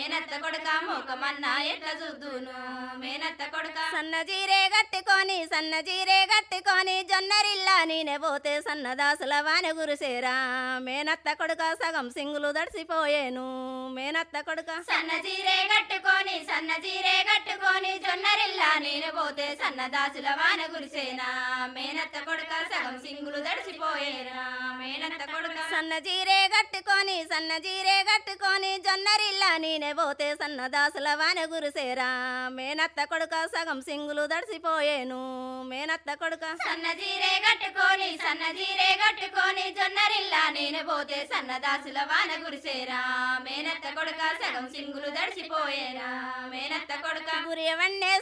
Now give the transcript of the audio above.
మేనత్త కొడుక మోకమన్నా ఎట్లా చూద్దును మేనత్త కొడుక సన్న జీరే గట్టుకొని సన్న జీరే గట్టుకొని జొన్నరిల్లా నేనే పోతే సన్నదాసుల వాన గురుసేరా మేనత్త కొడుక సగం సింగులు దడిసిపోయేను మేనత్త కొడుక సన్న జీరే కట్టుకొని సన్న జీరే కట్టుకొని జొన్నరిల్లా నేను పోతే సన్నదాసుల వాన గురిసేనా మేనత్త కొడుక సగం సింగులు దడిసిపోయేనా మేనత్త కొడుక సన్న జీరే గట్టుకొని సన్న జీరే గట్టుకొని జొన్నరిల్లా నేనే పోతే సన్నదాసుల వాన గురుసేరా మేనత్త కొడుక సగం సింగులు దడిసిపోయేను మేనత్త కొడుక సన్న జీరే కట్టుకొని సన్న జీరే కట్టుకొని జొన్నరిల్లా నేను పోతే సన్నదాసుల వాన గురిసేరా మేనత్త కొడుక సగం సింగులు దడిసిపోయేనా మేనత్త కొడుక గురియవన్నే